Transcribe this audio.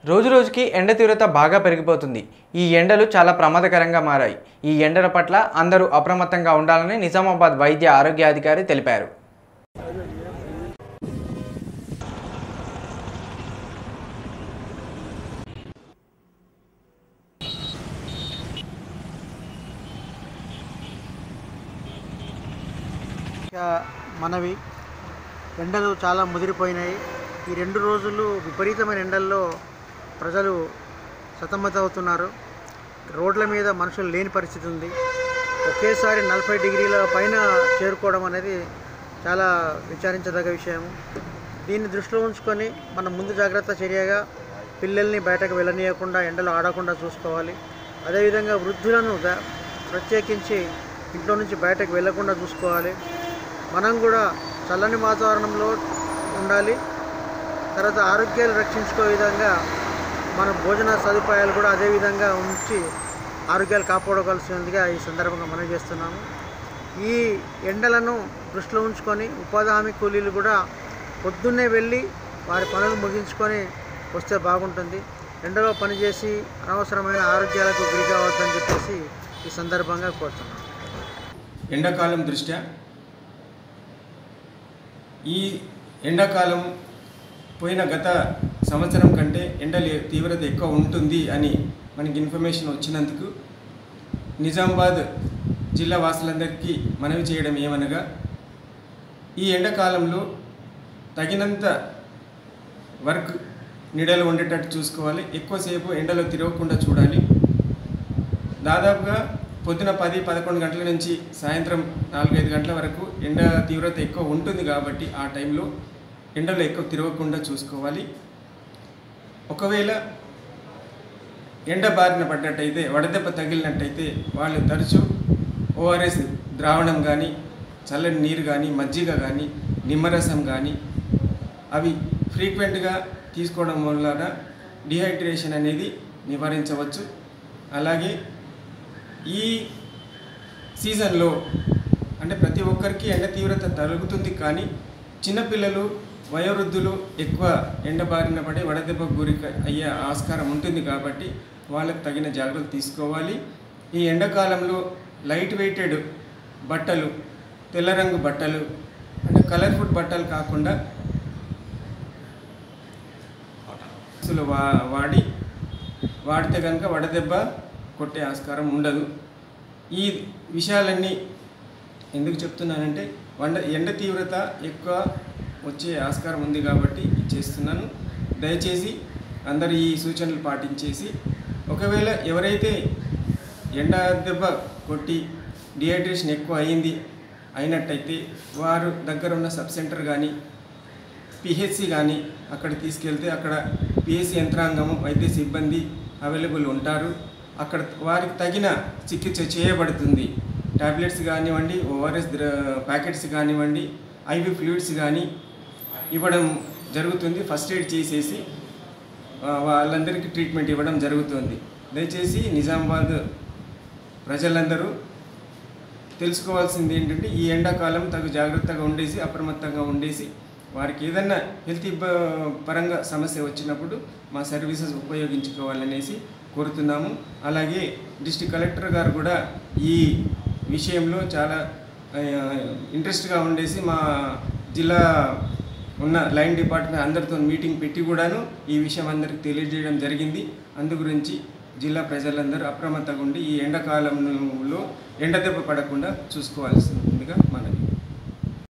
రోజు రోజుకి ఎండ తీవ్రత బాగా పెరిగిపోతుంది ఈ ఎండలు చాలా ప్రమాదకరంగా మారాయి ఈ ఎండల పట్ల అందరూ అప్రమత్తంగా ఉండాలని నిజామాబాద్ వైద్య ఆరోగ్య అధికారి తెలిపారు ఇక మనవి ఎండలు చాలా ముదిరిపోయినాయి ఈ రెండు రోజులు విపరీతమైన ఎండల్లో ప్రజలు సతమతమవుతున్నారు రోడ్ల మీద మనుషులు లేని పరిస్థితి ఉంది ఒకేసారి నలభై డిగ్రీల పైన చేరుకోవడం అనేది చాలా విచారించదగ్గ విషయం దీన్ని దృష్టిలో ఉంచుకొని మనం ముందు జాగ్రత్త చర్యగా పిల్లల్ని బయటకు వెళ్ళనీయకుండా ఎండలో ఆడకుండా చూసుకోవాలి అదేవిధంగా వృద్ధులను ద- ప్రత్యేకించి ఇంట్లో నుంచి బయటకు వెళ్ళకుండా చూసుకోవాలి మనం కూడా చల్లని వాతావరణంలో ఉండాలి తర్వాత ఆరోగ్యాలు రక్షించుకో విధంగా మన భోజన సదుపాయాలు కూడా అదే విధంగా ఉంచి ఆరోగ్యాలు కాపాడుకోవాల్సిందిగా ఈ సందర్భంగా మనం చేస్తున్నాము ఈ ఎండలను దృష్టిలో ఉంచుకొని ఉపాధి హామీ కూలీలు కూడా పొద్దున్నే వెళ్ళి వారి పనులు ముగించుకొని వస్తే బాగుంటుంది ఎండలో పనిచేసి అనవసరమైన ఆరోగ్యాలకు గురి కావద్దని చెప్పేసి ఈ సందర్భంగా కోరుతున్నాను ఎండాకాలం దృష్ట్యా ఈ ఎండాకాలం పోయిన గత సంవత్సరం కంటే ఎండల తీవ్రత ఎక్కువ ఉంటుంది అని మనకి ఇన్ఫర్మేషన్ వచ్చినందుకు నిజామాబాద్ జిల్లా వాసులందరికీ మనవి చేయడం ఏమనగా ఈ ఎండాకాలంలో తగినంత వర్క్ నీడలో ఉండేటట్టు చూసుకోవాలి ఎక్కువసేపు ఎండలో తిరగకుండా చూడాలి దాదాపుగా పొద్దున పది పదకొండు గంటల నుంచి సాయంత్రం నాలుగైదు గంటల వరకు ఎండ తీవ్రత ఎక్కువ ఉంటుంది కాబట్టి ఆ టైంలో ఎండలో ఎక్కువ తిరగకుండా చూసుకోవాలి ఒకవేళ ఎండ బారిన పడ్డట్టయితే వడదెబ్బ తగిలినట్టయితే వాళ్ళు తరచూ ఓఆర్ఎస్ ద్రావణం కానీ చల్లని నీరు కానీ మజ్జిగ కానీ నిమ్మరసం కానీ అవి ఫ్రీక్వెంట్గా తీసుకోవడం వలన డిహైడ్రేషన్ అనేది నివారించవచ్చు అలాగే ఈ సీజన్లో అంటే ప్రతి ఒక్కరికి ఎండ తీవ్రత తగ్గుతుంది కానీ చిన్నపిల్లలు వయోవృద్ధులు ఎక్కువ ఎండ బారిన పడి వడదెబ్బ గురి అయ్యే ఆస్కారం ఉంటుంది కాబట్టి వాళ్ళకి తగిన జాగ్రత్తలు తీసుకోవాలి ఈ ఎండాకాలంలో లైట్ వెయిటెడ్ బట్టలు తెల్ల రంగు బట్టలు అంటే కలర్ఫుల్ బట్టలు కాకుండా అసలు వా వాడి వాడితే కనుక వడదెబ్బ కొట్టే ఆస్కారం ఉండదు ఈ విషయాలన్నీ ఎందుకు చెప్తున్నానంటే వండ ఎండ తీవ్రత ఎక్కువ వచ్చే ఆస్కారం ఉంది కాబట్టి ఇది చేస్తున్నాను దయచేసి అందరు ఈ సూచనలు పాటించేసి ఒకవేళ ఎవరైతే ఎండ దెబ్బ కొట్టి డిహైడ్రేషన్ ఎక్కువ అయ్యింది అయినట్టయితే వారు దగ్గర ఉన్న సబ్ సెంటర్ కానీ పిహెచ్సి కానీ అక్కడ తీసుకెళ్తే అక్కడ పిహెచ్సి యంత్రాంగము వైద్య సిబ్బంది అవైలబుల్ ఉంటారు అక్కడ వారికి తగిన చికిత్స చేయబడుతుంది టాబ్లెట్స్ కానివ్వండి ఓఆర్ఎస్ ప్యాకెట్స్ కానివ్వండి ఐవి ఫ్లూయిడ్స్ కానీ ఇవ్వడం జరుగుతుంది ఫస్ట్ ఎయిడ్ చేసేసి ఆ, వాళ్ళందరికీ ట్రీట్మెంట్ ఇవ్వడం జరుగుతుంది దయచేసి నిజామాబాద్ ప్రజలందరూ తెలుసుకోవాల్సింది ఏంటంటే ఈ ఎండాకాలం తగు జాగ్రత్తగా ఉండేసి అప్రమత్తంగా ఉండేసి వారికి ఏదన్నా హెల్త్ ఇబ్బ పరంగా సమస్య వచ్చినప్పుడు మా సర్వీసెస్ ఉపయోగించుకోవాలనేసి కోరుతున్నాము అలాగే డిస్ట్రిక్ట్ కలెక్టర్ గారు కూడా ఈ విషయంలో చాలా ఆ, ఇంట్రెస్ట్గా ఉండేసి మా జిల్లా ఉన్న లైన్ డిపార్ట్మెంట్ అందరితో మీటింగ్ పెట్టి కూడాను ఈ విషయం అందరికి తెలియజేయడం జరిగింది అందు గురించి జిల్లా ప్రజలందరూ అప్రమత్తంగా ఉండి ఈ ఎండాకాలంలో ఎండ దెబ్బ పడకుండా చూసుకోవాల్సిందిగా మనవి